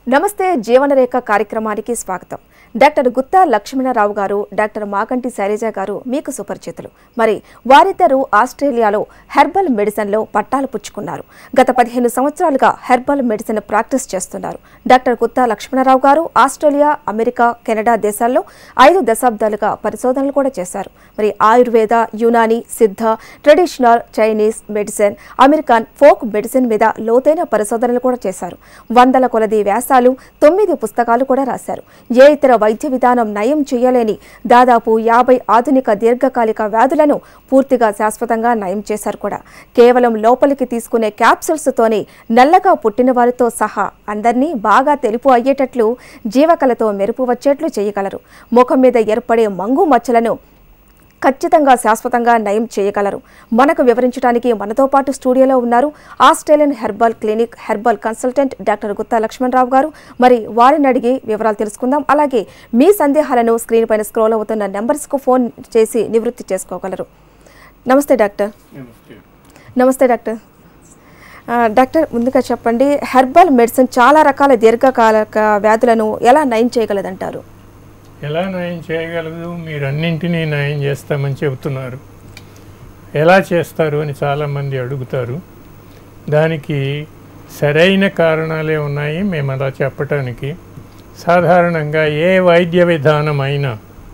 నమస్తే జీవనరేఖ కార్యక్రమానికి స్వాగతం డాక్టర్ గుత్తా లక్ష్మణరావు గారు డాక్టర్ మాకంటి శైలజ గారు మీకు సుపరిచితులు మరి వారిద్దరూ ఆస్ట్రేలియాలో హెర్బల్ మెడిసిన్లో పట్టాలు పుచ్చుకున్నారు గత పదిహేను సంవత్సరాలుగా హెర్బల్ మెడిసిన్ ప్రాక్టీస్ చేస్తున్నారు డాక్టర్ గుత్తా లక్ష్మణరావు గారు ఆస్ట్రేలియా అమెరికా కెనడా దేశాల్లో ఐదు దశాబ్దాలుగా పరిశోధనలు కూడా చేశారు మరి Ayurveda Unani Siddha traditional Chinese medicine American folk medicine మీద లోతైన పరిశోధనలు కూడా చేశారు వందల కొలది వ్యాసాలు తొమ్మిది పుస్తకాలు కూడా రాశారు ఏ ఇతర వైద్య విధానం నయం చేయలేని దాదాపు యాభై ఆధునిక దీర్ఘకాలిక వ్యాధులను పూర్తిగా శాశ్వతంగా నయం చేశారు కూడా కేవలం లోపలికి తీసుకునే క్యాప్సూల్స్తోనే నల్లగా పుట్టిన వారితో సహా అందరినీ బాగా తెలుపు అయ్యేటట్లు జీవకళతో మెరుపు వచ్చేట్లు చేయగలరు ముఖం మీద ఏర్పడే మంగు మచ్చలను ఖచ్చితంగా శాశ్వతంగా నయం చేయగలరు మనకు వివరించడానికి మనతో పాటు స్టూడియోలో ఉన్నారు Australian herbal clinic herbal consultant doctor Gutta Lakshmanarao గారు మరి వారిని అడిగి వివరాలు తెలుసుకుందాం అలాగే మీ సందేహాలను స్క్రీన్ పైన స్క్రోల్ అవుతున్న నెంబర్స్కు ఫోన్ చేసి నివృత్తి చేసుకోగలరు నమస్తే డాక్టర్ నమస్తే డాక్టర్ ఆ, డాక్టర్ ముందుగా చెప్పండి హెర్బల్ మెడిసిన్ చాలా రకాల దీర్ఘకాలిక వ్యాధులను ఎలా నయం చేయగలదంటారు ఎలా నయం చేయగలదు మీరు అన్నింటినీ నయం చేస్తామని చెబుతున్నారు ఎలా చేస్తారు అని చాలామంది అడుగుతారు దానికి సరైన కారణాలే ఉన్నాయి మేము అలా చెప్పటానికి సాధారణంగా ఏ వైద్య విధానం అయినా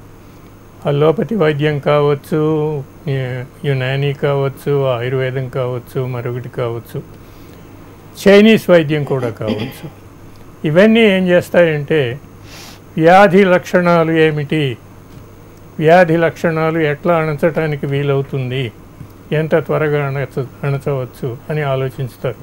అలోపతి వైద్యం కావచ్చు యు- యునానీ కావచ్చు ఆయుర్వేదం కావచ్చు మరొకటి కావచ్చు చైనీస్ వైద్యం కూడా కావచ్చు ఇవన్నీ ఏం చేస్తాయంటే వ్యాధి లక్షణాలు ఏమిటి వ్యాధి లక్షణాలు ఎట్లా అణచటానికి వీలవుతుంది ఎంత త్వరగా అణచ అణచవచ్చు అని ఆలోచిస్తారు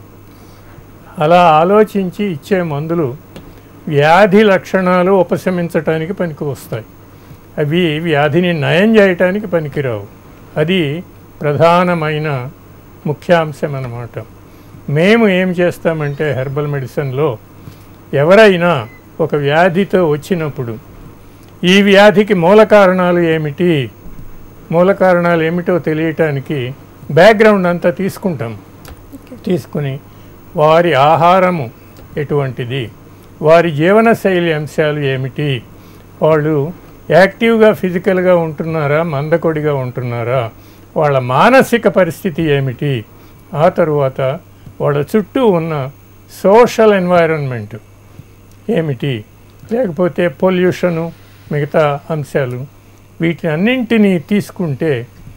అలా ఆలోచించి ఇచ్చే మందులు వ్యాధి లక్షణాలు ఉపశమించటానికి పనికి వస్తాయి అవి వ్యాధిని నయం చేయటానికి పనికిరావు అది ప్రధానమైన ముఖ్యాంశం అన్నమాట మేము ఏం చేస్తామంటే హెర్బల్ మెడిసిన్లో ఎవరైనా ఒక వ్యాధితో వచ్చినప్పుడు ఈ వ్యాధికి మూల కారణాలు ఏమిటి మూల కారణాలు ఏమిటో తెలియటానికి బ్యాక్గ్రౌండ్ అంతా తీసుకుంటాం తీసుకుని వారి ఆహారము ఎటువంటిది వారి జీవనశైలి అంశాలు ఏమిటి వాళ్ళు యాక్టివ్గా ఫిజికల్గా ఉంటున్నారా మందకొడిగా ఉంటున్నారా వాళ్ళ మానసిక పరిస్థితి ఏమిటి ఆ తరువాత వాళ్ళ చుట్టూ ఉన్న సోషల్ ఎన్వైరన్మెంట్ ఏమిటి లేకపోతే పొల్యూషను మిగతా అంశాలు వీటిని అన్నింటినీ తీసుకుంటే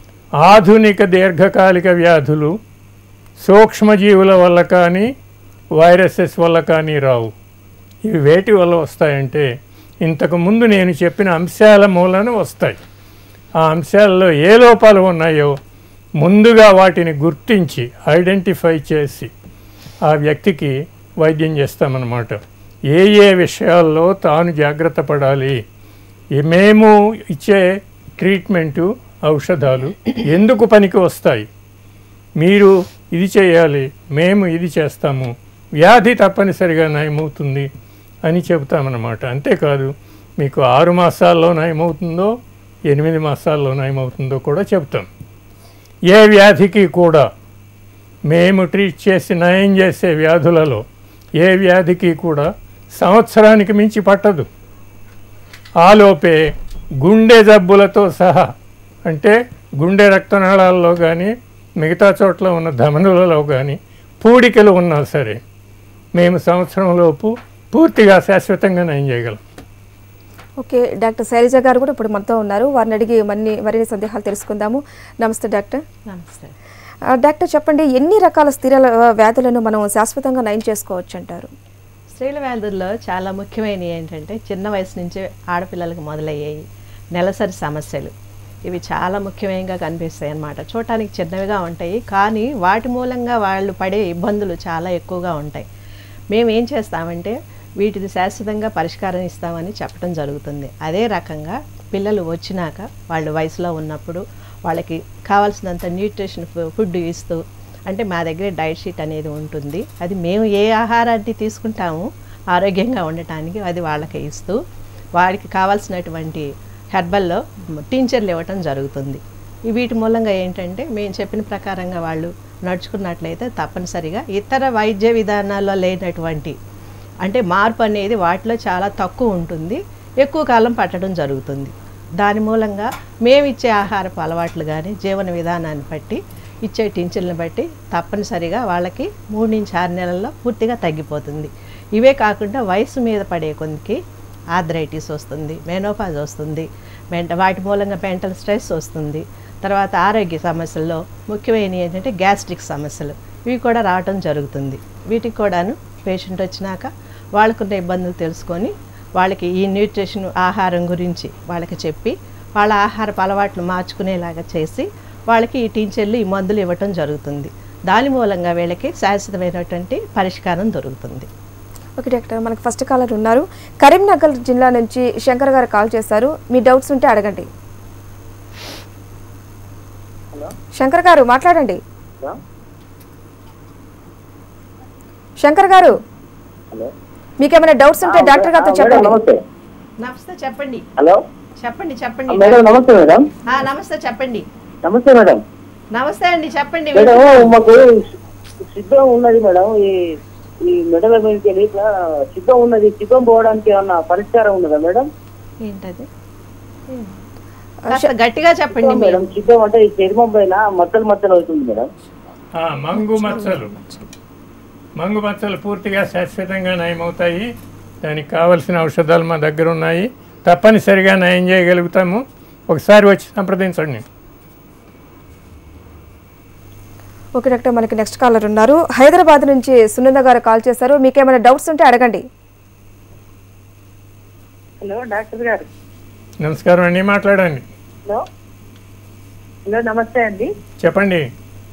ఆధునిక దీర్ఘకాలిక వ్యాధులు సూక్ష్మజీవుల వల్ల కానీ వైరసెస్ వల్ల కానీ రావు ఇవి వేటి వల్ల వస్తాయంటే ఇంతకు ముందు నేను చెప్పిన అంశాల మూలన వస్తాయి ఆ అంశాల్లో ఏ లోపాలు ఉన్నాయో ముందుగా వాటిని గుర్తించి ఐడెంటిఫై చేసి ఆ వ్యక్తికి వైద్యం చేస్తామన్నమాట ఏ ఏ విషయాల్లో తాను జాగ్రత్త పడాలి ఈ మేము ఇచ్చే ట్రీట్మెంటు ఔషధాలు ఎందుకు పనికి వస్తాయి మీరు ఇది చేయాలి మేము ఇది చేస్తాము వ్యాధి తప్పనిసరిగా నయమవుతుంది అని చెబుతామన్నమాట అంతేకాదు మీకు ఆరు మాసాల్లో నయమవుతుందో ఎనిమిది మాసాల్లో నయమవుతుందో కూడా చెబుతాం ఏ వ్యాధికి కూడా మేము ట్రీట్ చేసి నయం చేసే వ్యాధులలో ఏ వ్యాధికి కూడా సంవత్సరానికి మించి పట్టదు ఆలోపే గుండె జబ్బులతో సహా అంటే గుండె రక్తనాళాల్లో కానీ మిగతా చోట్ల ఉన్న ధమనులలో కానీ పూడికలు ఉన్నా సరే మేము సంవత్సరంలోపు పూర్తిగా శాశ్వతంగా నయం చేయగలం ఓకే డాక్టర్ శైలజ గారు కూడా ఇప్పుడు మనతో ఉన్నారు వారిని అడిగి మరిన్ని మరిన్ని సందేహాలు తెలుసుకుందాము నమస్తే డాక్టర్ నమస్తే ఆ, డాక్టర్ చెప్పండి ఎన్ని రకాల స్థిర వ్యాధులను మనం శాశ్వతంగా నయం చేసుకోవచ్చు అంటారు స్త్రీల వ్యాధుల్లో చాలా ముఖ్యమైనవి ఏంటంటే చిన్న వయసు నుంచే ఆడపిల్లలకు మొదలయ్యాయి నెలసరి సమస్యలు ఇవి చాలా ముఖ్యంగా కనిపిస్తాయి అన్నమాట చూడటానికి చిన్నవిగా ఉంటాయి కానీ వాటి మూలంగా వాళ్ళు పడే ఇబ్బందులు చాలా ఎక్కువగా ఉంటాయి మేము ఏం చేస్తామంటే వీటిని శాశ్వతంగా పరిష్కారం ఇస్తామని చెప్పడం జరుగుతుంది అదే రకంగా పిల్లలు వచ్చినాక వాళ్ళు వయసులో ఉన్నప్పుడు వాళ్ళకి కావాల్సినంత న్యూట్రిషన్ ఫుడ్ ఇస్తూ అంటే మా దగ్గర డైట్ షీట్ అనేది ఉంటుంది అది మేము ఏ ఆహారాన్ని తీసుకుంటామో ఆరోగ్యంగా ఉండటానికి అది వాళ్ళకి ఇస్తూ వాడికి కావాల్సినటువంటి హెర్బల్లో టీచర్లు ఇవ్వటం జరుగుతుంది ఈ వీటి మూలంగా ఏంటంటే మేము చెప్పిన ప్రకారంగా వాళ్ళు నడుచుకున్నట్లయితే తప్పనిసరిగా ఇతర వైద్య విధానాల్లో లేనటువంటి అంటే మార్పు అనేది వాటిలో చాలా తక్కువ ఉంటుంది ఎక్కువ కాలం పట్టడం జరుగుతుంది దాని మూలంగా మేము ఇచ్చే ఆహారపు అలవాట్లు కానీ జీవన విధానాన్ని బట్టి ఇచ్చే టించుల్ని బట్టి తప్పనిసరిగా వాళ్ళకి మూడు నుంచి ఆరు నెలల్లో పూర్తిగా తగ్గిపోతుంది ఇవే కాకుండా వయసు మీద పడే కొందికి ఆథరైటిస్ వస్తుంది మెనోపాజ్ వస్తుంది మెంట వాటి మూలంగా మెంటల్ స్ట్రెస్ వస్తుంది తర్వాత ఆరోగ్య సమస్యల్లో ముఖ్యమైనవి ఏంటంటే గ్యాస్ట్రిక్ సమస్యలు ఇవి కూడా రావటం జరుగుతుంది వీటికి కూడాను పేషెంట్ వచ్చినాక వాళ్ళకున్న ఇబ్బందులు తెలుసుకొని వాళ్ళకి ఈ న్యూట్రిషన్ ఆహారం గురించి వాళ్ళకి చెప్పి వాళ్ళ ఆహారపు అలవాట్లు మార్చుకునేలాగా చేసి వాళ్ళకి ఈ టీచర్లు ఈ మందులు ఇవ్వటం జరుగుతుంది దాని మూలంగా వీళ్ళకి శాశ్వతమైనటువంటి పరిష్కారం దొరుకుతుంది ఓకే డాక్టర్ మనకు ఫస్ట్ కాలర్ ఉన్నారు కరీంనగర్ జిల్లా నుంచి శంకర్ గారు కాల్ చేశారు మీ డౌట్స్ ఉంటే అడగండి శంకర్ గారు మాట్లాడండి హలో శంకర్ గారు హలో మీకేమైనా డౌట్స్ ఉంటే డాక్టర్ గారితో మేడం చెప్పండి నమస్తే నమస్తే చెప్పండి హలో చెప్పండి ఆ, చెప్పండి మేడం నమస్తే మేడం ఆ, నమస్తే చెప్పండి నమస్తే మేడం నమస్తే అండి చెప్పండి మేడం మాకు సిద్ధం ఉన్నది మేడం ఈ ఈ మెడల మీదకి వెళ్ళి ఇట్లా సిద్ధం ఉన్నది సిద్ధం పోవడానికి ఏమన్నా పరిష్కారం ఉన్నదా మేడం ఏంటది కాస్త గట్టిగా చెప్పండి సిద్ధం మీరు మేడం సిద్ధం అంటే ఈ చర్మం పైన మచ్చలు మచ్చలు అవుతుంది మేడం ఆ, మంగు మచ్చలు మంగు మచ్చలు పూర్తిగా శాశ్వతంగా నయమవుతాయి దానికి కావలసిన ఔషధాలు మా దగ్గర ఉన్నాయి తప్పనిసరిగా నయం చేయగలుగుతాము ఒకసారి వచ్చి సంప్రదించండి ఓకే డాక్టర్ మనకి నెక్స్ట్ కాలర్ ఉన్నారు హైదరాబాద్ నుంచి సునంద గారు కాల్ చేశారు మీకేమైనా డౌట్స్ ఉంటే అడగండి హలో డాక్టర్ గారు నమస్కారం అండి మాట్లాడండి హలో హలో నమస్తే అండి చెప్పండి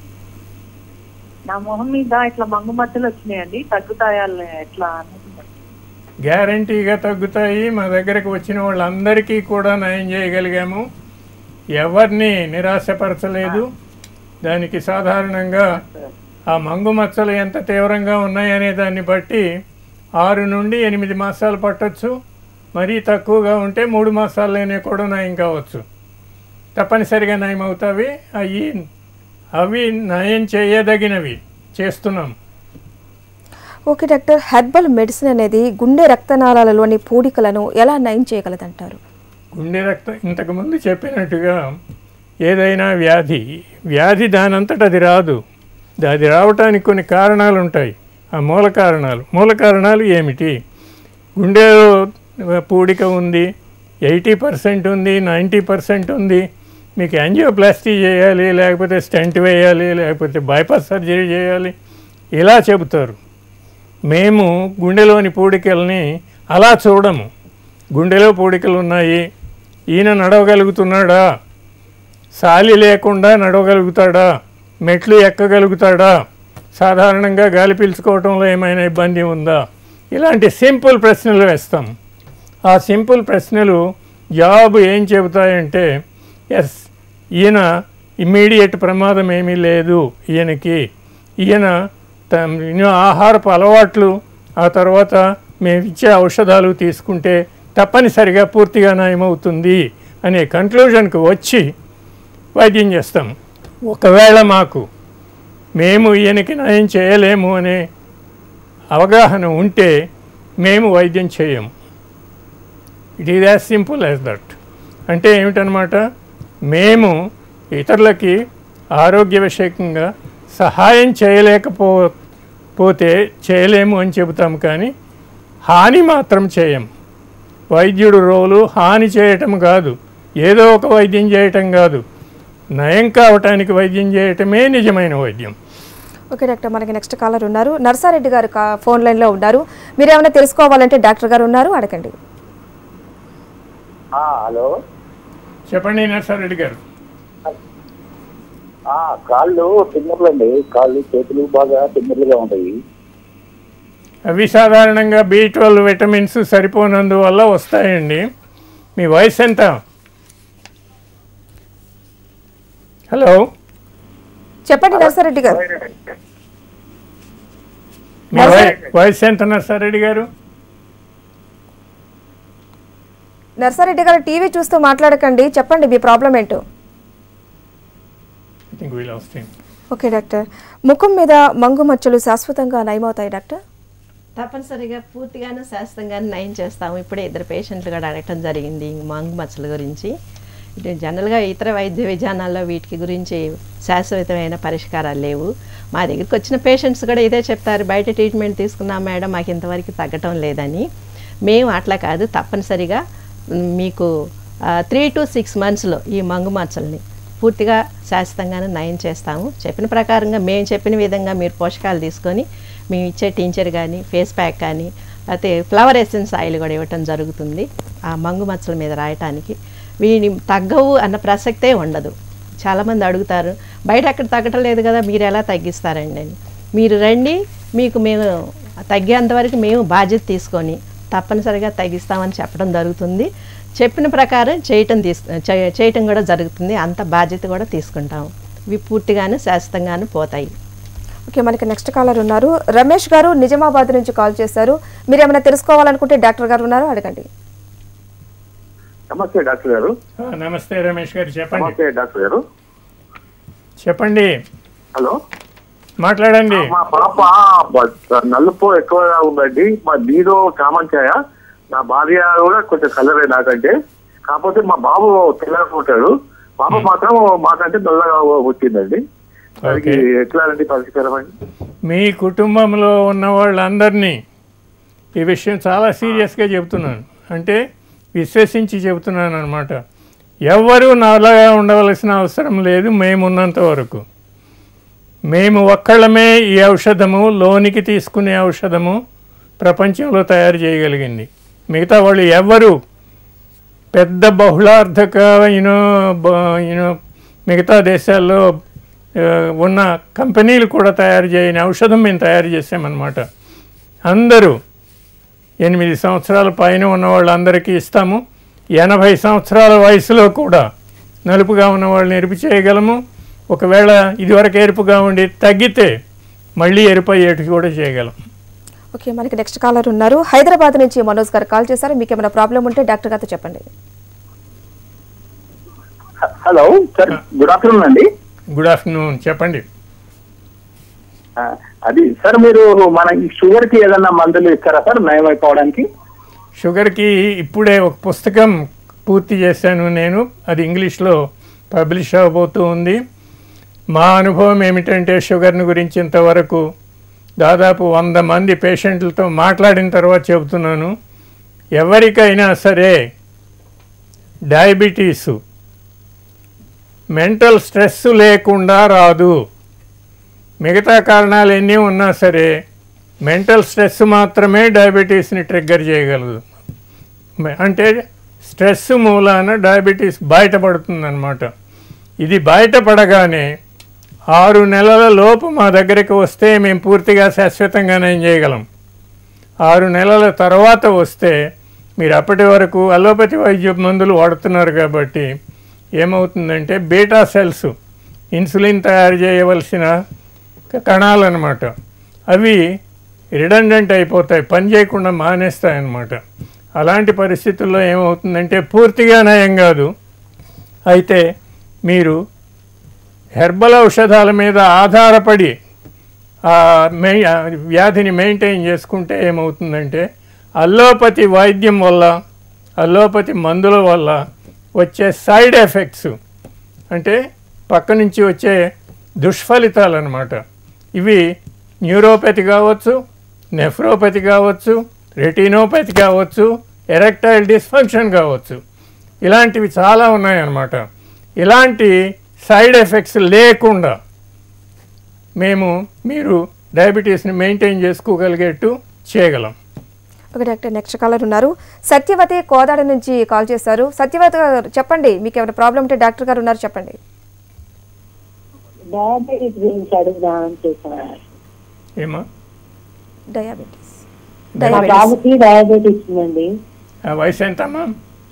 నా మొహం మీద ఇట్లా మంగు మచ్చలు వచ్చినాయండి తగ్గుతాయా ఎట్లా అనేది మరి. గ్యారంటీగా తగ్గుతాయి మా దగ్గరకు వచ్చిన వాళ్ళందరికీ కూడా నయం చేయగలిగాము ఎవరిని నిరాశపరచలేదు దానికి సాధారణంగా ఆ మంగు మచ్చలు ఎంత తీవ్రంగా ఉన్నాయనే దాన్ని బట్టి ఆరు నుండి ఎనిమిది మాసాలు పట్టొచ్చు మరీ తక్కువగా ఉంటే మూడు మాసాల్లోనే కూడా నయం కావచ్చు తప్పనిసరిగా నయం అవుతావి అవి అవి నయం చేయదగినవి చేస్తున్నాం ఓకే డాక్టర్ హెర్బల్ మెడిసిన్ అనేది గుండె రక్తనాళాలలోని పూడికలను ఎలా నయం చేయగలదంటారు గుండె రక్తం ఇంతకుముందు చెప్పినట్టుగా ఏదైనా వ్యాధి వ్యాధి దానంతట అది రాదు అది రావటానికి కొన్ని కారణాలు ఉంటాయి ఆ మూల కారణాలు మూల కారణాలు ఏమిటి గుండెలో పూడిక ఉంది ఎయిటీ పర్సెంట్ ఉంది నైంటీ పర్సెంట్ ఉంది మీకు యాంజియోప్లాస్టీ చేయాలి లేకపోతే స్టెంట్ వేయాలి లేకపోతే బైపాస్ సర్జరీ చేయాలి ఇలా చెబుతారు మేము గుండెలోని పూడికల్ని అలా చూడము గుండెలో పూడికలు ఉన్నాయి ఈయన నడవగలుగుతున్నాడా సాలి లేకుండా నడవగలుగుతాడా మెట్లు ఎక్కగలుగుతాడా సాధారణంగా గాలి పీల్చుకోవటంలో ఏమైనా ఇబ్బంది ఉందా ఇలాంటి సింపుల్ ప్రశ్నలు వేస్తాం ఆ సింపుల్ ప్రశ్నలు జవాబు ఏం చెబుతాయంటే ఎస్ ఈయన ఇమ్మీడియట్ ప్రమాదం ఏమీ లేదు ఈయనకి ఈయన త- ఈయన ఆహారపు అలవాట్లు ఆ తర్వాత మేము ఇచ్చే ఔషధాలు తీసుకుంటే తప్పనిసరిగా పూర్తిగా నయమవుతుంది అనే కంక్లూజన్కి వచ్చి వైద్యం చేస్తాం ఒకవేళ మాకు మేము ఈయనకి నయం చేయలేము అనే అవగాహన ఉంటే మేము వైద్యం చేయము it is as simple as that అంటే ఏమిటనమాట మేము ఇతరులకి ఆరోగ్య విషయకంగా సహాయం చేయలేకపో పోతే చేయలేము అని చెబుతాం కానీ హాని మాత్రం చేయం వైద్యుడు రోలు హాని చేయటం కాదు ఏదో ఒక వైద్యం చేయటం కాదు నయం కావటానికి వైద్యం చేయటమే నిజమైన వైద్యం ఓకే డాక్టర్ మనకి నెక్స్ట్ కాలర్ ఉన్నారు నర్సారెడ్డి గారు కా- ఫోన్ లైన్లో ఉన్నారు మీరు ఏమైనా తెలుసుకోవాలంటే డాక్టర్ గారు ఉన్నారు అడగండి ఆ, హలో చెప్పండి నర్సారెడ్డి గారు ఆ, కాళ్ళు తిమ్మర్లు అండి కాళ్ళు చేతులు బాగా తిమ్మర్లుగా ఉంటాయి అవి సాధారణంగా బి ట్వెల్వ్ విటమిన్స్ సరిపోనందువల్ల వస్తాయండి మీ వయసు ఎంత హలో చెప్పండి నర్సారెడ్డి గారు మీ వయ- వయసు ఎంత నర్సారెడ్డి గారు నర్సారెడ్డి గారు టీవీ చూస్తూ మాట్లాడకండి చెప్పండి మీ ప్రాబ్లం ఏంటో ఐ థింక్ వీల్ వస్తాయి ఓకే డాక్టర్ ముఖం మీద మంగు మచ్చలు శాశ్వతంగా నయమవుతాయి డాక్టర్ తప్పనిసరిగా పూర్తిగానే శాస్త్రంగానే నయం చేస్తాము ఇప్పుడే ఇద్దరు పేషెంట్లు కూడా అడగటం జరిగింది ఈ మంగు మచ్చల గురించి ఇది జనరల్గా ఇతర వైద్య విధానాల్లో వీటికి గురించి శాశ్వతమైన పరిష్కారాలు లేవు మా దగ్గరికి వచ్చిన పేషెంట్స్ కూడా ఇదే చెప్తారు బయట ట్రీట్మెంట్ తీసుకున్నాం మేడం మాకు ఇంతవరకు తగ్గటం లేదని మేము అట్లా కాదు తప్పనిసరిగా మ్, మీకు త్రీ టు సిక్స్ మంత్స్లో ఈ మంగు మచ్చల్ని పూర్తిగా శాశ్వతంగానే నయం చేస్తాము చెప్పిన ప్రకారంగా మేము చెప్పిన విధంగా మీరు పోషకాలు తీసుకొని మేము ఇచ్చే టీచర్ కానీ ఫేస్ ప్యాక్ కానీ లేకపోతే ఫ్లవర్ ఎసెన్స్ ఆయిల్ కూడా ఇవ్వటం జరుగుతుంది ఆ మంగు మచ్చల మీద రాయటానికి వీని తగ్గవు అన్న ప్రసక్తే ఉండదు చాలామంది అడుగుతారు బయట అక్కడ తగ్గటం లేదు కదా మీరు ఎలా తగ్గిస్తారండి అని మీరు రండి మీకు మేము తగ్గేంత వరకు మేము బాధ్యత తీసుకొని తప్పనిసరిగా తగ్గిస్తామని చెప్పడం జరుగుతుంది చెప్పిన ప్రకారం చేయటం తీసు చే- చేయటం కూడా జరుగుతుంది అంత బాధ్యత కూడా తీసుకుంటాం ఇవి పూర్తిగాను శాశ్వతంగాను పోతాయి ఓకే మనకి నెక్స్ట్ కాలర్ ఉన్నారు రమేష్ గారు నిజామాబాద్ నుంచి కాల్ చేశారు మీరు ఏమైనా తెలుసుకోవాలనుకుంటే డాక్టర్ గారు ఉన్నారు అడగండి నమస్తే డాక్టర్ గారు ఆ, నమస్తే రమేష్ గారు చెప్పండి నమస్తే డాక్టర్ గారు చెప్పండి హలో మాట్లాడండి మా పాప బ- నలుపు ఎక్కువగా ఉందండి మా నీరు కామంచాయ నా భార్య కూడా కొంచెం కలరే నాకంటే కాకపోతే మా బాబు తెల్లగా ఉంటాడు పాప మాత్రం మాకంటే నల్లగా వచ్చిందండి దానికి ఓకే. ఎట్లా అండి పరిష్కారం అండి మీ కుటుంబంలో ఉన్న వాళ్ళందరినీ ఈ విషయం చాలా సీరియస్గా చెబుతున్నాను అంటే విశ్వసించి చెబుతున్నాను అనమాట ఎవ్వరూ నాలాగా ఉండవలసిన అవసరం లేదు మేమున్నంత వరకు మేము ఒక్కళ్ళమే ఈ ఔషధము లోనికి తీసుకునే ఔషధము ప్రపంచంలో తయారు చేయగలిగింది మిగతా వాళ్ళు ఎవ్వరూ పెద్ద బహుళార్థక యూనో యూనో మిగతా దేశాల్లో ఆ, ఉన్న కంపెనీలు కూడా తయారు చేయని ఔషధం మేము తయారు చేసామన్నమాట అందరూ ఎనిమిది సంవత్సరాల పైన ఉన్న వాళ్ళందరికీ ఇస్తాము ఎనభై సంవత్సరాల వయసులో కూడా నలుపుగా ఉన్న వాళ్ళని ఎరుపు చేయగలము ఒకవేళ ఇదివరకు ఎరుపుగా ఉండి తగ్గితే మళ్ళీ ఎరుపు అయ్యేటికి కూడా చేయగలం ఓకే మనకి నెక్స్ట్ కాలర్ ఉన్నారు హైదరాబాద్ నుంచి మనోజ్ గారు కాల్ చేశారు మీకు ఏమైనా ప్రాబ్లం ఉంటే డాక్టర్ గారితో చెప్పండి హలో సార్ గుడ్ ఆఫ్టర్నూన్ అండి గుడ్ ఆఫ్టర్నూన్ చెప్పండి ఆ, అది సార్ మీరు మన ఈ షుగర్ కి ఏదన్నా మందులు ఇస్తారా సార్ నయం అయిపోవడానికి షుగర్కి ఇప్పుడే ఒక పుస్తకం పూర్తి చేశాను నేను అది ఇంగ్లీష్లో పబ్లిష్ అవ్వబోతూ ఉంది మా అనుభవం ఏమిటంటే షుగర్ని గురించి ఇంతవరకు దాదాపు వంద మంది పేషెంట్లతో మాట్లాడిన తర్వాత చెబుతున్నాను ఎవరికైనా సరే డయాబెటీసు మెంటల్ స్ట్రెస్ లేకుండా రాదు మిగతా కారణాలు ఎన్ని ఉన్నా సరే మెంటల్ స్ట్రెస్ మాత్రమే డయాబెటీస్ని ట్రిగ్గర్ చేయగలదు మ- అంటే స్ట్రెస్ మూలాన డయాబెటీస్ బయటపడుతుందన్నమాట ఇది బయటపడగానే ఆరు నెలల లోపు మా దగ్గరికి వస్తే మేము పూర్తిగా శాశ్వతంగా నయం చేయగలం ఆరు నెలల తర్వాత వస్తే మీరు అప్పటి వరకు అలోపతి వైద్య మందులు వాడుతున్నారు కాబట్టి ఏమవుతుందంటే బీటా సెల్స్ ఇన్సులిన్ తయారు చేయవలసిన కణాలు అనమాట అవి రిడండెంట్ అయిపోతాయి పని చేయకుండా మానేస్తాయి అన్నమాట అలాంటి పరిస్థితుల్లో ఏమవుతుందంటే పూర్తిగా నయం కాదు అయితే మీరు హెర్బల్ ఔషధాల మీద ఆధారపడి ఆ మె ఆ వ్యాధిని మెయింటైన్ చేసుకుంటే ఏమవుతుందంటే అల్లోపతి వైద్యం వల్ల అల్లోపతి మందుల వల్ల వచ్చే సైడ్ ఎఫెక్ట్స్ అంటే పక్క నుంచి వచ్చే దుష్ఫలితాలు అన్నమాట ఇవి న్యూరోపతి కావచ్చు నెఫ్రోపతి కావచ్చు రెటినోపతి కావచ్చు ఎరెక్టైల్ డిస్ఫంక్షన్ కావచ్చు ఇలాంటివి చాలా ఉన్నాయన్నమాట ఇలాంటి సైడ్ ఎఫెక్ట్స్ లేకుండా మేము మీరు డయాబెటీస్ని మెయింటైన్ చేసుకోగలిగేట్టు చేయగలం ఓకే డాక్టర్ నెక్స్ట్ కాలర్ ఉన్నారు సత్యవతి కోదాడ నుంచి కాల్ చేశారు సత్యవతి గారు చెప్పండి మీకు ఏమైనా ప్రాబ్లం ఉంటే డాక్టర్ గారు ఉన్నారు చెప్పండి డయాబెటీస్ గురించి అడుగుదామని చేశాను ఏమా డయాబెటీస్ మా డయాబెటీస్ బాబుకి డయాబెటీస్ ఉందండి ఆ వయసు ఎంతమ్మా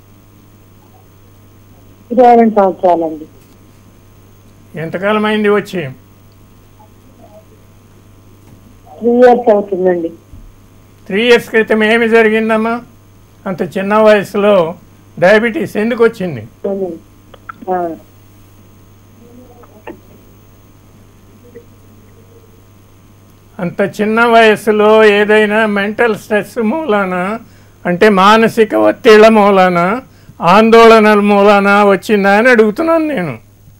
ఇరవై రెండు సంవత్సరాలండి ఎంతకాలం అయింది వచ్చి త్రీ ఇయర్స్ అవుతుందండి త్రీ ఇయర్స్ క్రితం ఏమి జరిగిందమ్మా అంత చిన్న వయసులో డయాబెటీస్ ఎందుకు వచ్చింది అవునండి. ఆ. అంత చిన్న వయసులో ఏదైనా మెంటల్ స్ట్రెస్ మూలాన అంటే మానసిక ఒత్తిళ్ల మూలాన ఆందోళనల మూలాన వచ్చిందా అని అడుగుతున్నాను నేను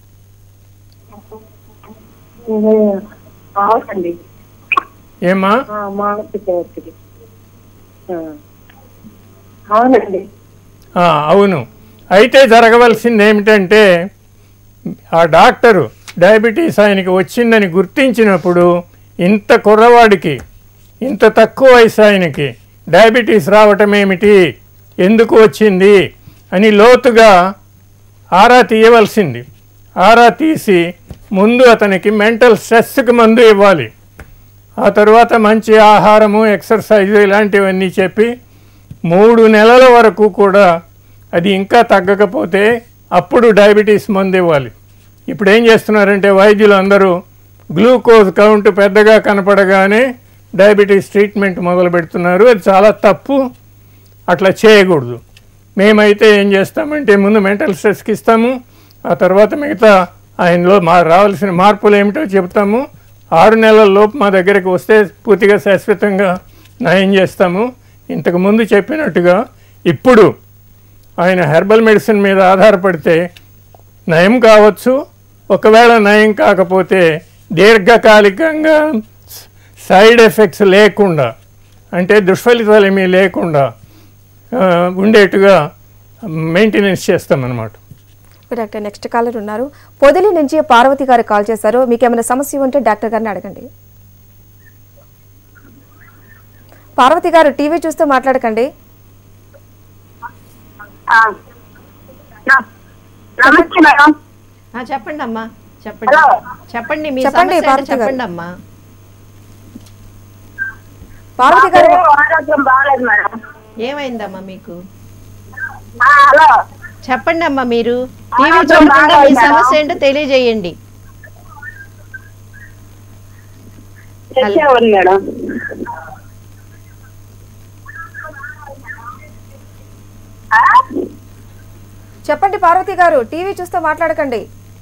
అవునండి ఏమా ఆ, మానసిక ఒత్తిడి ఆ. అవునండి ఆ, అవును అయితే జరగవలసింది ఏమిటంటే ఆ డాక్టరు డయాబెటీస్ ఆయనకి వచ్చిందని గుర్తించినప్పుడు ఇంత కుర్రవాడికి ఇంత తక్కువ వయసు ఆయనకి డయాబెటీస్ రావటం ఏమిటి ఎందుకు వచ్చింది అని లోతుగా ఆరా తీయవలసింది ఆరా తీసి ముందు అతనికి మెంటల్ స్ట్రెస్కి మందు ఇవ్వాలి ఆ తర్వాత మంచి ఆహారము ఎక్సర్సైజ్ ఇలాంటివన్నీ చెప్పి మూడు నెలల వరకు కూడా అది ఇంకా తగ్గకపోతే అప్పుడు డయాబెటీస్ మందు ఇవ్వాలి ఇప్పుడు ఏం చేస్తున్నారంటే వైద్యులు అందరూ గ్లూకోజ్ కౌంట్ పెద్దగా కనపడగానే డయాబెటీస్ ట్రీట్మెంట్ మొదలు పెడుతున్నారు అది చాలా తప్పు అట్లా చేయకూడదు మేమైతే ఏం చేస్తామంటే ముందు మెంటల్ స్ట్రెస్కి ఇస్తాము ఆ తర్వాత మిగతా ఆయనలో మా రావాల్సిన మార్పులు ఏమిటో చెప్తాము ఆరు నెలల లోపు మా దగ్గరికి వస్తే పూర్తిగా శాశ్వతంగా నయం చేస్తాము ఇంతకు ముందు చెప్పినట్టుగా ఇప్పుడు ఆయన హెర్బల్ మెడిసిన్ మీద ఆధారపడితే నయం కావచ్చు ఒకవేళ నయం కాకపోతే దీర్ఘకాలికంగా సైడ్ ఎఫెక్ట్స్ లేకుండా అంటే దుష్ఫలితాలు ఏమీ లేకుండా ఆ, ఉండేట్టుగా మెయింటెనెన్స్ చేస్తామన్నమాట డాక్టర్ నెక్స్ట్ కాలర్ ఉన్నారు పొదిలి నుంచి పార్వతి గారు కాల్ చేశారు మీకు ఏమైనా సమస్య ఉంటే డాక్టర్ గారిని అడగండి పార్వతి గారు టీవీ చూస్తూ మాట్లాడకండి ఆ. నా- నమస్తే మేడం ఆ, చెప్పండి అమ్మా చెప్పండి హలో. చెప్పండి మీ చెప్పండి, సమస్య ఏంటో పార్వతి గారు. చెప్పండి అమ్మా పార్వతి గారు నాకు ఆరోగ్యం బాగాలేదు మేడం ఏమైందమ్మా మీకు ఆ, హలో చెప్పండి అమ్మా మీరు టీవీ ఆరోగ్యం చూడకుండా మీ బాగాలేదు మేడం. సమస్య ఏంటో తెలియజేయండి తెచ్చేవాడు మేడం ఆ? చెప్పండి పార్వతి గారు టీవీ చూస్తూ మాట్లాడకండి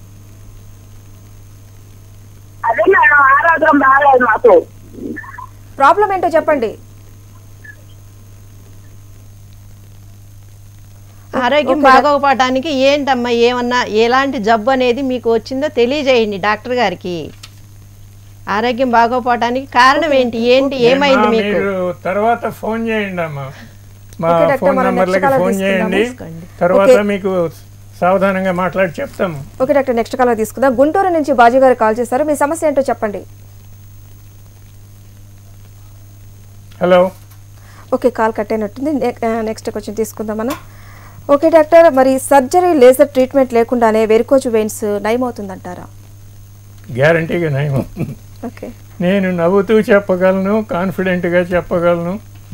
అదే మేడం ఆరోగ్యం బాగాలేదు మాకు ప్రాబ్లం ఏంటో చెప్పండి ఆరోగ్యం బాగోకపోవటానికి ఏంటమ్మా ఏమన్నా ఎలాంటి జబ్బు అనేది మీకు వచ్చిందో తెలియజేయండి డాక్టర్ గారికి ఆరోగ్యం బాగోపోవటానికి కారణం ఏంటి ఏంటి ఏమైంది అమ్మా, మీకు మీరు తర్వాత ఫోన్ చేయండి అమ్మా మా ఓకే, డాక్టర్, ఫోన్ మనం నంబర్లకి next caller ఫోన్ చేయండి తీసుకోండి. తర్వాత ఓకే. మీకు సావధానంగా మాట్లాడి చెప్తాము ఓకే డాక్టర్ నెక్స్ట్ కాల్ తీసుకుందాం గుంటూరు నుంచి బాజీ గారు కాల్ చేశారు మీ సమస్య ఏంటో చెప్పండి హలో ఓకే కాల్ కట్ అయినట్టుంది నె- ఆ, నెక్స్ట్ క్వశ్చన్ తీసుకుందాం మనం ఓకే డాక్టర్ మరి సర్జరీ లేజర్ ట్రీట్మెంట్ లేకుండానే వెరికోజ్ వెయిన్స్ నయమవుతుందంటారా గ్యారంటీగా నయం అవుతుంది ఓకే నేను నవ్వుతూ చెప్పగలను కాన్ఫిడెంట్గా చెప్పగలను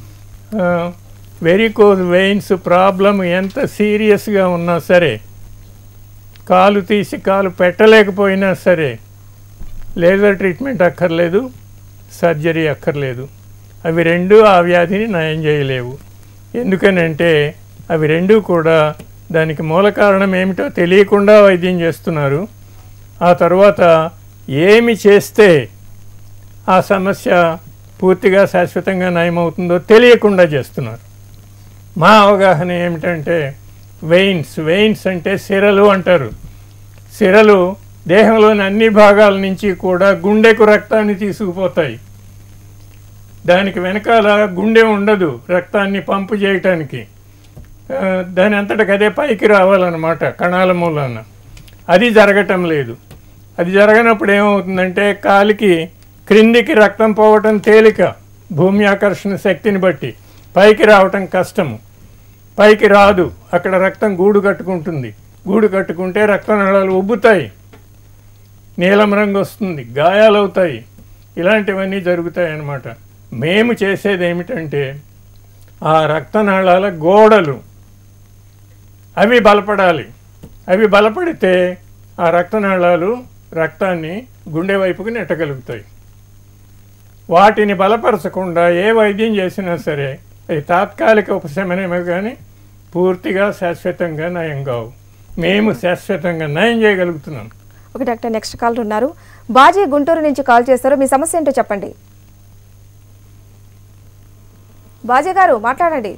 వెరికోజ్ వెయిన్స్ ప్రాబ్లం ఎంత సీరియస్గా ఉన్నా సరే కాలు తీసి కాలు పెట్టలేకపోయినా సరే లేజర్ ట్రీట్మెంట్ అక్కర్లేదు సర్జరీ అక్కర్లేదు అవి రెండు ఆ వ్యాధిని నయం చేయలేవు ఎందుకనంటే అవి రెండు కూడా దానికి మూల కారణం ఏమిటో తెలియకుండా వైద్యం చేస్తున్నారు ఆ తర్వాత ఏమి చేస్తే ఆ సమస్య పూర్తిగా శాశ్వతంగా నయమవుతుందో తెలియకుండా చేస్తున్నారు మా అవగాహన ఏమిటంటే వెయిన్స్ వెయిన్స్ అంటే సిరలు అంటారు సిరలు దేహంలోని అన్ని భాగాల నుంచి కూడా గుండెకు రక్తాన్ని తీసుకుపోతాయి దానికి వెనకాల గుండె ఉండదు రక్తాన్ని పంపు చేయటానికి ఆ, దాని అంతటికి అదే పైకి రావాలన్నమాట కణాల మూలాన అది జరగటం లేదు అది జరగనప్పుడు ఏమవుతుందంటే కాలికి క్రిందికి రక్తం పోవటం తేలిక భూమి ఆకర్షణ శక్తిని బట్టి పైకి రావటం కష్టము పైకి రాదు అక్కడ రక్తం గూడు కట్టుకుంటుంది గూడు కట్టుకుంటే రక్తనాళాలు ఉబ్బుతాయి నీలం రంగు వస్తుంది గాయాలవుతాయి ఇలాంటివన్నీ జరుగుతాయి అన్నమాట మేము చేసేది ఏమిటంటే ఆ రక్తనాళాల గోడలు అవి బలపడాలి అవి బలపడితే ఆ రక్తనాళాలు రక్తాన్ని గుండె వైపుకు నెట్టగలుగుతాయి వాటిని బలపరచకుండా ఏ వైద్యం చేసినా సరే అది తాత్కాలిక ఉపశమనమే కానీ పూర్తిగా శాశ్వతంగా నయం కావు మేము శాశ్వతంగా నయం చేయగలుగుతున్నాం ఓకే డాక్టర్ నెక్స్ట్ కాల్ ఉన్నారు బాజీ గుంటూరు నుంచి కాల్ చేస్తారు మీ సమస్య ఏంటో చెప్పండి బాజీ గారు మాట్లాడండి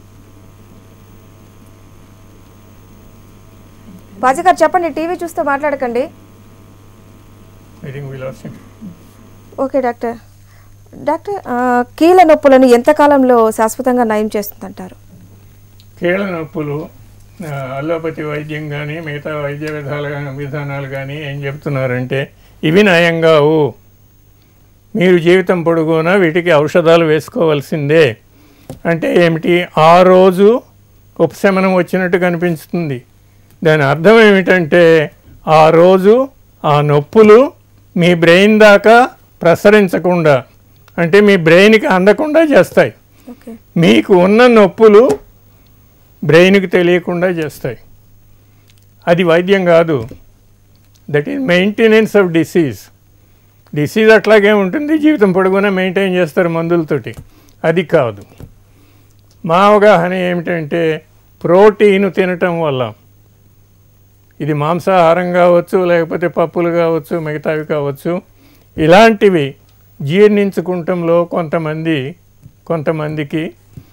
బాజీ గారు చెప్పండి టీవీ చూస్తూ మాట్లాడకండి I think we lost okay doctor doctor ఆ, కీళ్ళ నొప్పులను ఎంతకాలంలో శాశ్వతంగా నయం చేస్తుందంటారు కీళ్ళ నొప్పులు ఆ, అల్లోపతి వైద్యం కానీ మిగతా వైద్య విధాలు గా- విధానాలు కానీ ఏం చెప్తున్నారంటే ఇవి నయం కావు మీరు జీవితం పొడుగునా వీటికి ఔషధాలు వేసుకోవాల్సిందే అంటే ఏమిటి ఆ రోజు ఉపశమనం వచ్చినట్టు కనిపిస్తుంది దాని అర్థం ఏమిటంటే ఆ రోజు ఆ నొప్పులు మీ బ్రెయిన్ దాకా ప్రసరించకుండా అంటే మీ బ్రెయిన్కి అందకుండా చేస్తాయి ఓకే మీకు ఉన్న నొప్పులు బ్రెయిన్కి తెలియకుండా చేస్తాయి అది వైద్యం కాదు that is maintenance of disease disease అట్లాగే ఉంటుంది జీవితం పొడుగునా మెయింటైన్ చేస్తారు మందులతోటి అది కాదు మా అవగాహన ఏమిటంటే ప్రోటీన్ తినటం వల్ల ఇది మాంసాహారం కావచ్చు లేకపోతే పప్పులు కావచ్చు మిగతావి కావచ్చు ఇలాంటివి జీర్ణించుకుంటంలో కొంతమంది కొంతమందికి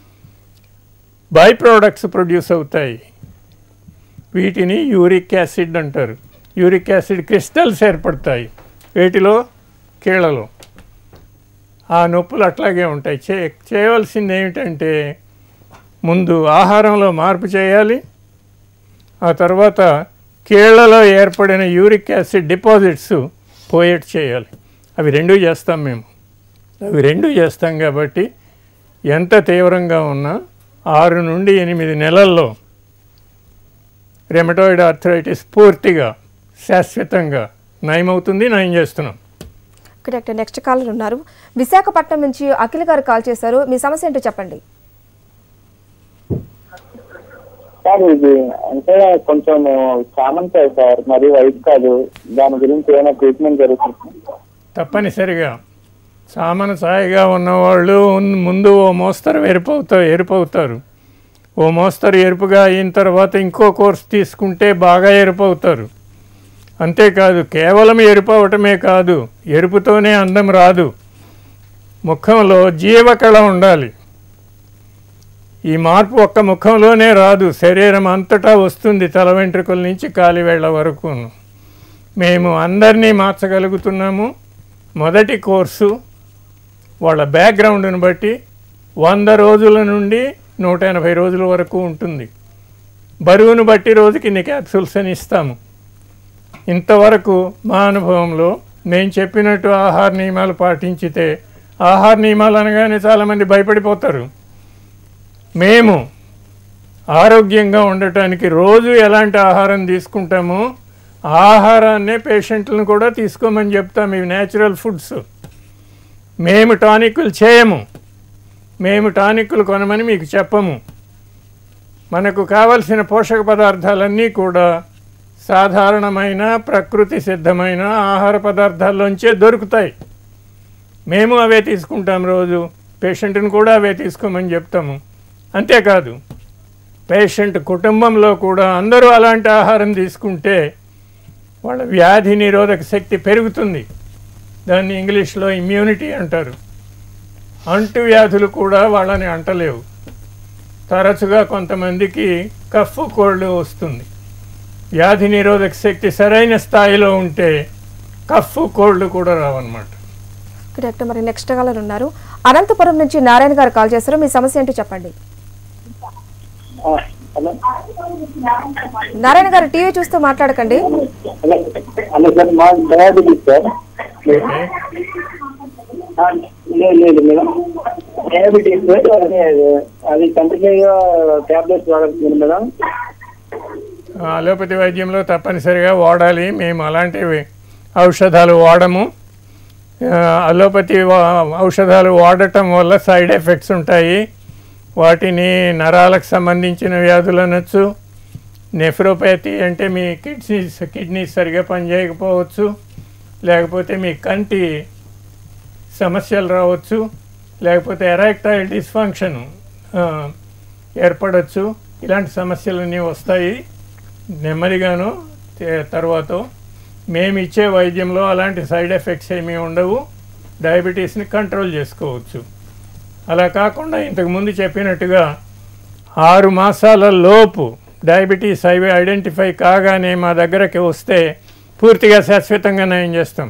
బై ప్రోడక్ట్స్ ప్రొడ్యూస్ అవుతాయి వీటిని యూరిక్ యాసిడ్ అంటారు యూరిక్ యాసిడ్ క్రిస్టల్స్ ఏర్పడతాయి వీటిలో కీళ్ళలో ఆ నొప్పులు అట్లాగే ఉంటాయి చే చేయవలసింది ఏమిటంటే ముందు ఆహారంలో మార్పు చేయాలి ఆ తర్వాత కీళ్లలో ఏర్పడిన యూరిక్ యాసిడ్ డిపాజిట్స్ పోయేట్ చేయాలి అవి రెండూ చేస్తాం మేము అవి రెండూ చేస్తాం కాబట్టి ఎంత తీవ్రంగా ఉన్నా ఆరు నుండి ఎనిమిది నెలల్లో రెమటాయిడ్ ఆర్థరైటిస్ పూర్తిగా శాశ్వతంగా నయమవుతుంది నయం చేస్తున్నాం ఓకే డాక్టర్ నెక్స్ట్ కాలర్ ఉన్నారు విశాఖపట్నం నుంచి అఖిల్ గారు కాల్ చేశారు మీ సమస్య ఏంటో చెప్పండి సార్ ఇది అంటే కొంచెం చామంతి సార్ మరి వైట్ కాదు దాని గురించి ఏమైనా ట్రీట్మెంట్ జరుగుతుంది తప్పనిసరిగా సామాన సాయిగా ఉన్నవాళ్ళు ఉన్- ముందు ఓ మోస్తరు ఎరుపవుతారు ఎరుపవుతారు ఓ మోస్తరు ఎరుపుగా అయిన తర్వాత ఇంకో కోర్స్ తీసుకుంటే బాగా ఎరుపవుతారు అంతేకాదు కేవలం ఎరుపు అవటమే కాదు ఎరుపుతోనే అందం రాదు ముఖంలో జీవకళ ఉండాలి ఈ మార్పు ఒక్క ముఖంలోనే రాదు శరీరం అంతటా వస్తుంది తల వెంట్రుకల నుంచి కాలివేళ్ల వరకు మేము అందరినీ మార్చగలుగుతున్నాము మొదటి కోర్సు వాళ్ళ బ్యాక్గ్రౌండ్ని బట్టి వంద రోజుల నుండి నూట ఎనభై రోజుల వరకు ఉంటుంది బరువును బట్టి రోజుకి ఇన్ని క్యాప్సూల్స్ అని ఇస్తాము ఇంతవరకు మా అనుభవంలో నేను చెప్పినట్టు ఆహార నియమాలు పాటించితే ఆహార నియమాలు అనగానే చాలామంది భయపడిపోతారు మేము ఆరోగ్యంగా ఉండటానికి రోజు ఎలాంటి ఆహారం తీసుకుంటామో ఆ ఆహారాన్నే పేషెంట్లను కూడా తీసుకోమని చెప్తాం ఇవి న్యాచురల్ ఫుడ్స్ మేము టానిక్లు చేయము మేము టానిక్లు కొనమని మీకు చెప్పము మనకు కావలసిన పోషక పదార్థాలన్నీ కూడా సాధారణమైన ప్రకృతి సిద్ధమైన ఆహార పదార్థాల్లోంచే దొరుకుతాయి మేము అవే తీసుకుంటాం రోజు పేషెంట్ని కూడా అవే తీసుకోమని చెప్తాము అంతేకాదు పేషెంట్ కుటుంబంలో కూడా అందరూ అలాంటి ఆహారం తీసుకుంటే వాళ్ళ వ్యాధి నిరోధక శక్తి పెరుగుతుంది దాన్ని ఇంగ్లీష్లో ఇమ్యూనిటీ అంటారు అంటు వ్యాధులు కూడా వాళ్ళని అంటలేవు తరచుగా కొంతమందికి కఫ్ కోల్డ్ వస్తుంది వ్యాధి నిరోధక శక్తి సరైన స్థాయిలో ఉంటే కఫ్ కోల్డ్ కూడా రావన్నమాట ఓకే డాక్టర్ మరి నెక్స్ట్ కాలర్ ఉన్నారు అనంతపురం నుంచి నారాయణ గారు కాల్ చేశారు మీ సమస్య ఏంటో చెప్పండి హలో నారాయణ గారు టీవీ చూస్తూ మాట్లాడకండి హలో హలో సార్ మా డయాబెటీస్ సార్ ఓకే ఆ, లేదు లేదు మేడం డయాబెటీస్ అది అది కంటిన్యూగా టాబ్లెట్స్ వాడాల్సింది మేడం అలోపతి వైద్యంలో తప్పనిసరిగా వాడాలి మేము అలాంటివి ఔషధాలు వాడము ఆ, అలోపతి వా- ఔషధాలు వాడటం వల్ల సైడ్ ఎఫెక్ట్స్ ఉంటాయి వాటిని నరాలకు సంబంధించిన వ్యాధులు అనొచ్చు నెఫ్రోపతి అంటే మీ కిడ్నీస్ కిడ్నీస్ సరిగా పనిచేయకపోవచ్చు లేకపోతే మీ కంటి సమస్యలు రావచ్చు లేకపోతే ఎరాక్టైల్ డిస్ఫంక్షన్ ఏర్పడవచ్చు ఇలాంటి సమస్యలన్నీ వస్తాయి నెమ్మదిగాను తే- తర్వాత మేము ఇచ్చే వైద్యంలో అలాంటి సైడ్ ఎఫెక్ట్స్ ఏమీ ఉండవు డయాబెటీస్ని కంట్రోల్ చేసుకోవచ్చు అలా కాకుండా ఇంతకుముందు చెప్పినట్టుగా ఆరు మాసాల లోపు డయాబెటీస్ అవి ఐడెంటిఫై కాగానే మా దగ్గరకి వస్తే పూర్తిగా శాశ్వతంగా నయం చేస్తాం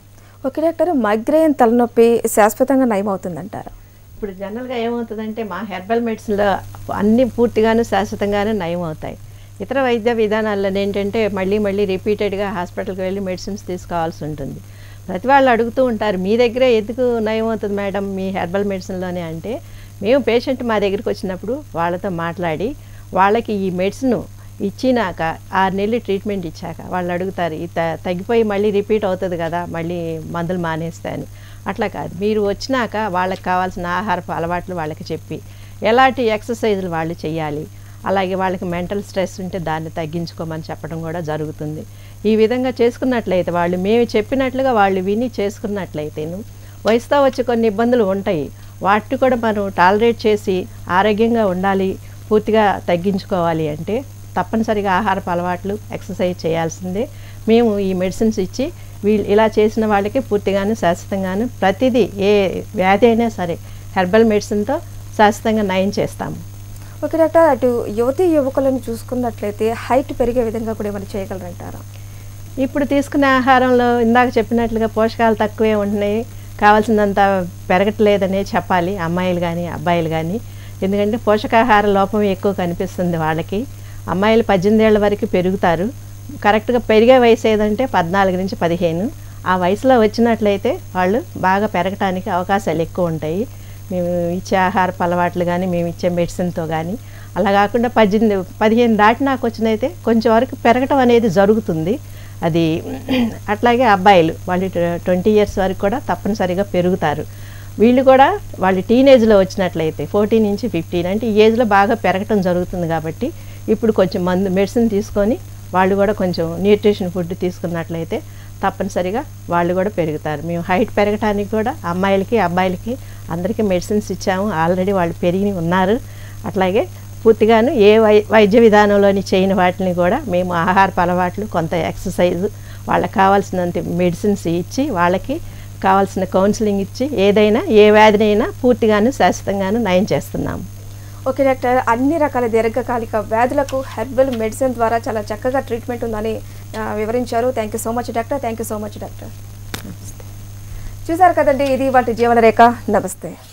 ఓకే డాక్టర్ మైగ్రేన్ తలనొప్పి శాశ్వతంగా నయమవుతుందంటారా ఇప్పుడు జనరల్గా ఏమవుతుందంటే మా హెర్బల్ మెడిసిన్లో అన్ని పూర్తిగాను శాశ్వతంగానే నయం అవుతాయి ఇతర వైద్య విధానాల్లో ఏంటంటే మళ్ళీ మళ్ళీ రిపీటెడ్గా హాస్పిటల్కి వెళ్ళి మెడిసిన్స్ తీసుకోవాల్సి ఉంటుంది ప్రతి వాళ్ళు అడుగుతూ ఉంటారు మీ దగ్గరే ఎందుకు నయం అవుతుంది మేడం మీ హెర్బల్ మెడిసిన్లోనే అంటే మేము పేషెంట్ మా దగ్గరికి వచ్చినప్పుడు వాళ్ళతో మాట్లాడి వాళ్ళకి ఈ మెడిసిన్ ఇచ్చినాక ఆరు నెలలు ట్రీట్మెంట్ ఇచ్చాక వాళ్ళు అడుగుతారు ఇది త- తగ్గిపోయి మళ్ళీ రిపీట్ అవుతుంది కదా మళ్ళీ మందులు మానేస్తే అని అట్లా కాదు మీరు వచ్చినాక వాళ్ళకి కావాల్సిన ఆహారపు అలవాట్లు వాళ్ళకి చెప్పి ఎలాంటి ఎక్సర్సైజులు వాళ్ళు చేయాలి అలాగే వాళ్ళకి మెంటల్ స్ట్రెస్ ఉంటే దాన్ని తగ్గించుకోమని చెప్పడం కూడా జరుగుతుంది ఈ విధంగా చేసుకున్నట్లయితే వాళ్ళు మేము చెప్పినట్లుగా వాళ్ళు విని చేసుకున్నట్లయితేను వయసుతో వచ్చే కొన్ని ఇబ్బందులు ఉంటాయి వాటిని కూడా మనం టాలరేట్ చేసి ఆరోగ్యంగా ఉండాలి పూర్తిగా తగ్గించుకోవాలి అంటే తప్పనిసరిగా ఆహారపు అలవాట్లు ఎక్సర్సైజ్ చేయాల్సిందే మేము ఈ మెడిసిన్స్ ఇచ్చి వీళ్ళు ఇలా చేసిన వాళ్ళకి పూర్తిగాను శాశ్వతంగాను ప్రతిదీ ఏ వ్యాధి అయినా సరే హెర్బల్ మెడిసిన్తో శాశ్వతంగా నయం చేస్తాము ఓకే డాక్టర్ అటు యువతి యువకులను చూసుకున్నట్లయితే హైట్ పెరిగే విధంగా కూడా ఏమైనా చేయగలరంటారా ఇప్పుడు తీసుకునే ఆహారంలో ఇందాక చెప్పినట్లుగా పోషకాలు తక్కువే ఉంటున్నాయి కావాల్సినంత పెరగట్లేదనే చెప్పాలి అమ్మాయిలు కానీ అబ్బాయిలు కానీ ఎందుకంటే పోషకాహార లోపం ఎక్కువ కనిపిస్తుంది వాళ్ళకి అమ్మాయిలు పద్దెనిమిది ఏళ్ళ వరకు పెరుగుతారు కరెక్ట్గా పెరిగే వయసు ఏదంటే పద్నాలుగు నుంచి పదిహేను ఆ వయసులో వచ్చినట్లయితే వాళ్ళు బాగా పెరగటానికి అవకాశాలు ఎక్కువ ఉంటాయి మేము ఇచ్చే ఆహారపు అలవాట్లు కానీ మేము ఇచ్చే మెడిసిన్తో కానీ అలా కాకుండా పద్దెనిమిది పదిహేను దాటినాక వచ్చినైతే కొంచెం వరకు పెరగటం అనేది జరుగుతుంది అది అట్లాగే అబ్బాయిలు వాళ్ళు ట్వంటీ ఇయర్స్ వరకు కూడా తప్పనిసరిగా పెరుగుతారు వీళ్ళు కూడా వాళ్ళు టీనేజ్లో వచ్చినట్లయితే ఫోర్టీన్ నుంచి ఫిఫ్టీన్ అంటే ఈ ఏజ్లో బాగా పెరగటం జరుగుతుంది కాబట్టి ఇప్పుడు కొంచెం మందు మెడిసిన్ తీసుకొని వాళ్ళు కూడా కొంచెం న్యూట్రిషన్ ఫుడ్ తీసుకున్నట్లయితే తప్పనిసరిగా వాళ్ళు కూడా పెరుగుతారు మేము హైట్ పెరగటానికి కూడా అమ్మాయిలకి అబ్బాయిలకి అందరికీ మెడిసిన్స్ ఇచ్చాము ఆల్రెడీ వాళ్ళు పెరిగి ఉన్నారు అట్లాగే పూర్తిగాను ఏ వై వైద్య విధానంలోని చేయని వాటిని కూడా మేము ఆహారపు అలవాట్లు కొంత ఎక్సర్సైజ్ వాళ్ళకి కావాల్సినంత మెడిసిన్స్ ఇచ్చి వాళ్ళకి కావాల్సిన కౌన్సిలింగ్ ఇచ్చి ఏదైనా ఏ వ్యాధినైనా పూర్తిగాను శాశ్వతంగాను నయం చేస్తున్నాము ఓకే డాక్టర్ అన్ని రకాల దీర్ఘకాలిక వ్యాధులకు హెర్బల్ మెడిసిన్ ద్వారా చాలా చక్కగా ట్రీట్మెంట్ ఉందని ఆ, వివరించారు thank you so much doctor thank you so much doctor చూసారు కదండి ఇది వాటి జీవన రేఖ నమస్తే